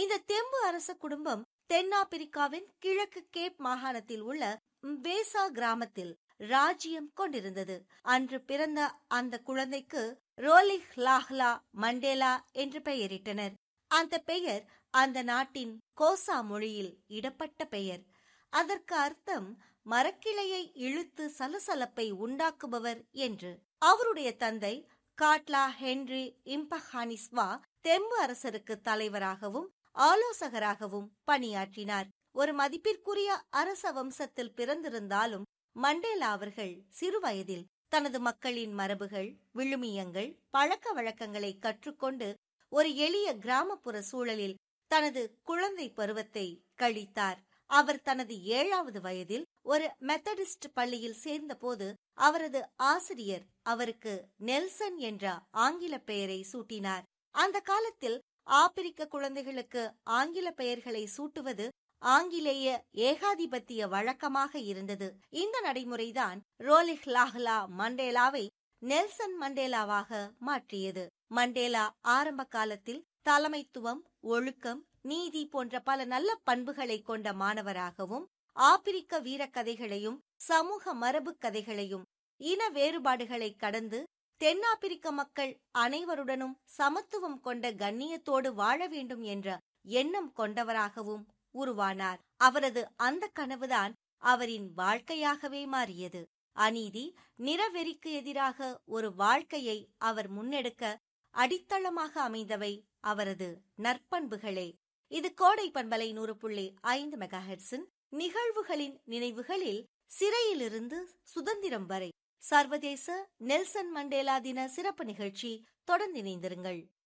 இந்த தெம்பு அரச குடும்பம் தென்னாப்பிரிக்காவின் கிழக்கு கேப் மாகாணத்தில் உள்ள வேசா கிராமத்தில் ராஜ்யம் கொண்டிருந்தது அன்று பிறந்த அந்த குழந்தைக்கு ரோலிஹ் லாஹ்லா மண்டேலா என்று பெயரிட்டனர் அந்த பெயர் அந்த நாட்டின் கோசா மொழியில் இடப்பட்ட பெயர் அதற்கு அர்த்தம் மரக்கிளையை இழுத்து சலசலப்பை உண்டாக்குபவர் என்று அவருடைய தந்தை காட்லா ஹென்றி இம்பஹானிஸ்வா தெம்பு அரசருக்கு தலைவராகவும் ஆலோசகராகவும் பணியாற்றினார் ஒரு மதிப்பிற்குரிய அரச வம்சத்தில் பிறந்திருந்தாலும் மண்டேலா அவர்கள் சிறுவயதில் தனது மக்களின் மரபுகள் விழுமியங்கள் பழக்க வழக்கங்களை கற்றுக்கொண்டு ஒரு எளிய கிராமப்புற சூழலில் தனது குழந்தை பருவத்தை கழித்தார் அவர் தனது ஏழாவது வயதில் ஒரு மெத்தடிஸ்ட் பள்ளியில் சேர்ந்தபோது அவரது ஆசிரியர் அவருக்கு நெல்சன் என்ற ஆங்கில பெயரை சூட்டினார் அந்த காலத்தில் ஆப்பிரிக்க குழந்தைகளுக்கு ஆங்கில பெயர்களை சூட்டுவது ஆங்கிலேய ஏகாதிபத்திய வழக்கமாக இருந்தது இந்த நடைமுறைதான் ரோலிஹ் லாஹ்லா மண்டேலாவை நெல்சன் மண்டேலாவாக மாற்றியது மண்டேலா ஆரம்ப காலத்தில் தலைமைத்துவம் ஒழுக்கம் நீதி போன்ற பல நல்ல பண்புகளை கொண்ட மாணவராகவும் ஆப்பிரிக்க வீரக்கதைகளையும் சமூக மரபு கதைகளையும் இன வேறுபாடுகளை கடந்து தென்னாப்பிரிக்க மக்கள் அனைவருடனும் சமத்துவம் கொண்ட கண்ணியத்தோடு வாழ வேண்டும் என்ற எண்ணம் கொண்டவராகவும் உருவானார் அவரது அந்த கனவுதான் அவரின் வாழ்க்கையாகவே மாறியது அநீதி நிறவெறிக்கு எதிராக ஒரு வாழ்க்கையை அவர் முன்னெடுக்க அடித்தளமாக அமைந்தவை அவரது நற்பண்புகளே இது கோடை பண்பலை நூறு புள்ளி ஐந்து மெகாஹெட்ஸின் நிகழ்வுகளின் நினைவுகளில் சிறையிலிருந்து சுதந்திரம் வரை சர்வதேச நெல்சன் மண்டேலா தின சிறப்பு நிகழ்ச்சி தொடர்ந்து இணைந்திருங்கள்